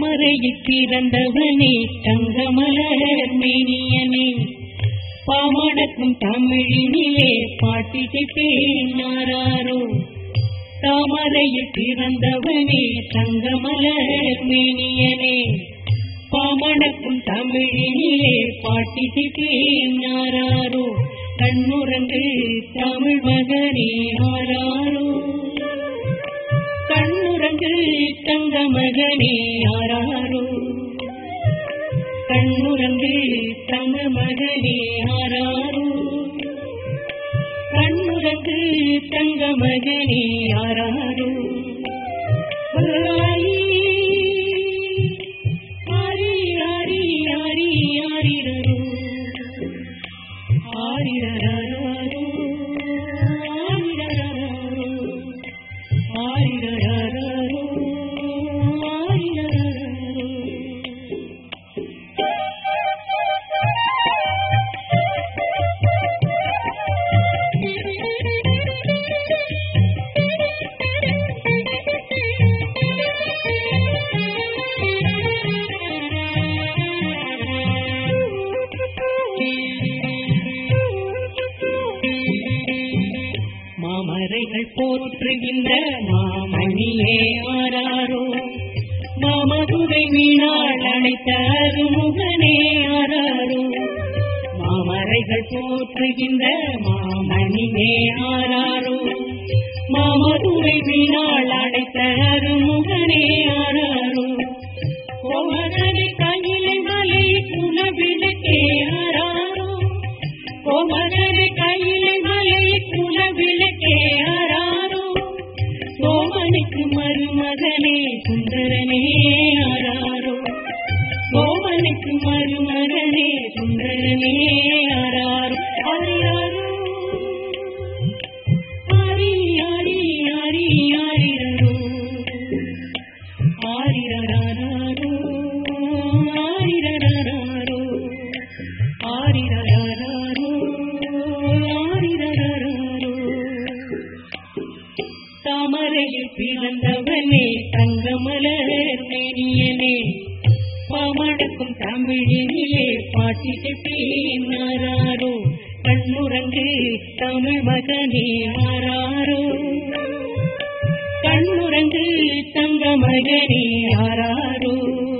தாமரையில் பிறந்தவனே தங்கமலர் மேனியனே பாமடக்கும் தமிழினிலே பாட்டிசைப்பேன் யாராரோ தாமரையில் பிறந்தவனே தங்கமலர் மேனியனே பாமடக்கும் தமிழினிலே பாட்டிசைப்பேன் யாராரோ கண்ணுறங்கு தமிழ் மகனே ஆராரோ கண்ணுறங்கு தங்க மகனே ஆராரோ கண்ணுறங்கு தங்க மகனே ஆராரோ கண்ணுறங்கு தங்க மகனே ஆராரோ ஆரி ஆரி ஆரி ஆரி ஆரிரரோ ஆரிரரரோ ஆரிரரரோ ஆரிரரரோ ஆரிரரரோ மாமரைகள் போற்றுகின்ற மாமணியே ஆராரோ மாமதுரை வீணாள் அழைத்த அருமுகனே ஆராரோ மாமரைகள் போற்றுகின்ற மாமணியே ஆராரோ மாமதுரை வீணாள் அழைத்த அருமுகனே ஆராரோ கோமகனை கையிலை மலை குலவிளக்கே ஆராரோ கோமகனை கையிலை மலை குலவிளக்கே ஆராரோ சோமனுக்கு மருமகனே சுந்தரனே ஆராரோ சோமனுக்கு மருமகனே சுந்தரனே ஆராரோ ஆரியாரோ ஆரி ஆரி ஆரி ஆரிரரோ ஆரிரரரோ ஆரிரரரோ ஆரிரரரோ ஆரிரரரோ தாமரையில் பிறந்தவனே தங்கமலர் மேனியனே பாமடக்கும் தமிழினிலே பாட்டிசைப்பேன் ஆராரோ கண்ணுறங்கு தமிழ் மகனே ஆராரோ கண்ணுறங்கு தங்க மகனே ஆராரோ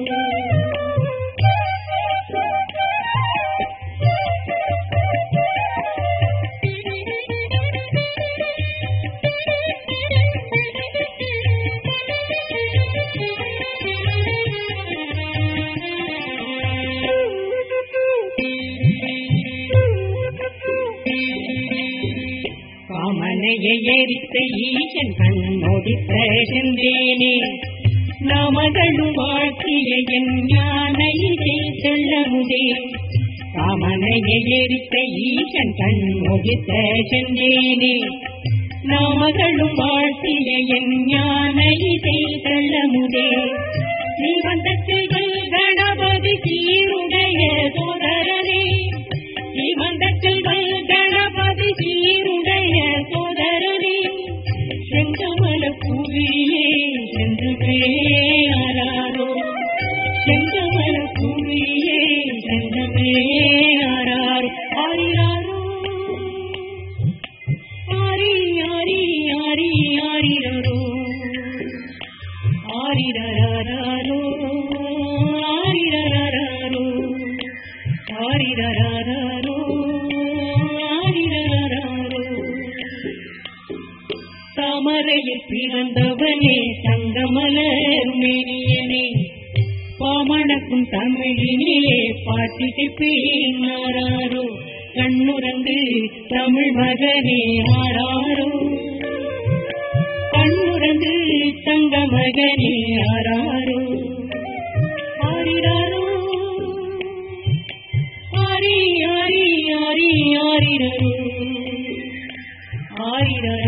காமனையை எரித்த ஈசன் கண்ணோடித்த சென்றேனே நாமகளும் வாழ்த்திய என் ஞானையிலே சொல்லமுதே காமனையை எரித்த ஈசன் கண்ணோடித்த சென்றேனே நாமகளும் வாழ்த்திய என் ஞானையிலே சொல்லமுதே நீ வந்த செய்கள் கணபதி சீருடைய சோதரனே நீ வந்த செய்கள் கணபதி சீருடைய சோதரனே செங்கமல பூவியே சென்று பேராரோ செங்கமல பூவியே சென்று பேராரோ ஆரிராரோ ஆரி ஆரி ஆரி ஆரிரரோ ஆரிரரரோ ஆரிரரரோ ஆரிரரரோ ஆரிரரரோ தாமரையில் பிறந்தவனே தங்கமலர் மேனியனே பாமணக்கும் தமிழினிலே பாட்டிசைப்பேன் ஆராரோ கண்ணுறந்து தமிழ் மகனே ஆராரோ கண்ணுறந்து தங்க மகனே ஆராரோ ஆரிராரோ ஆரி ஆரி ஆரி ஆரிரரோ ஆரிரரோ